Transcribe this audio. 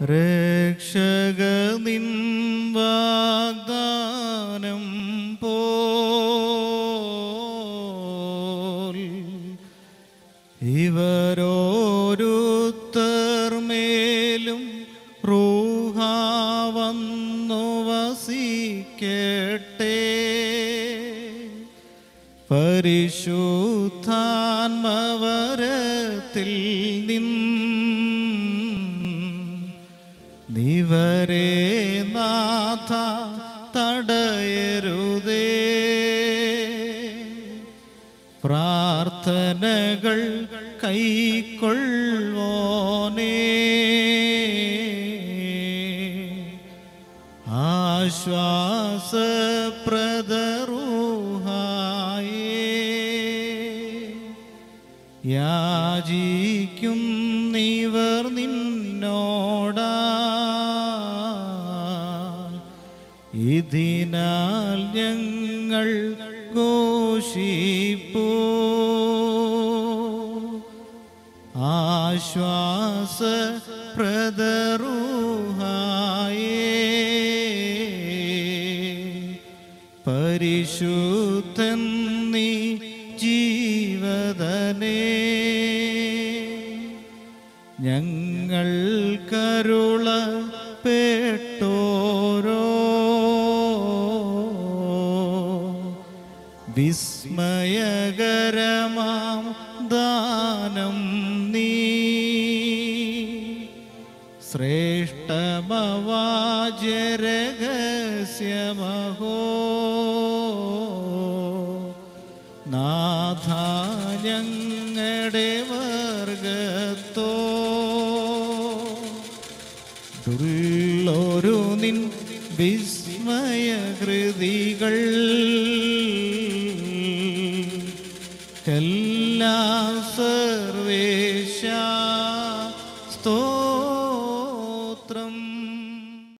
രക്ഷക നിൻ വാഗ്ദാനം പോൽ ഇവരോരുത്തർ മേലും റൂഹ വന്നു വസിക്കട്ടെ പരിശുദ്ധാത്മവരത്തിൽ നിൻ നിവരെ നാഥ തടയരുതേ പ്രാർത്ഥനകൾ കൈക്കൊള്ളുവോനേ ആശ്വാസപ്രദരൂഹായേ യാചിക്കും നീവർ നിന്നോടാ ഇതിനാൽ ഞങ്ങൾ ഘോഷിപ്പൂ ആശ്വാസ പ്രദരൂഹായേ പരിശുദ്ധൻ നീ ജീവതനേ ഞങ്ങൾ കരുള പെട്ടോരോ വിസ്മയകരമാം ദാനം നീ ശ്രേഷ്ഠമവാജരഹസ്യമഹോ നാഥ ഞങ്ങളുടെ വർഗത്തോ ദുള്ളൊരു നിൻ വിസ്മയകൃതികൾ എല്ലാം സർവേശ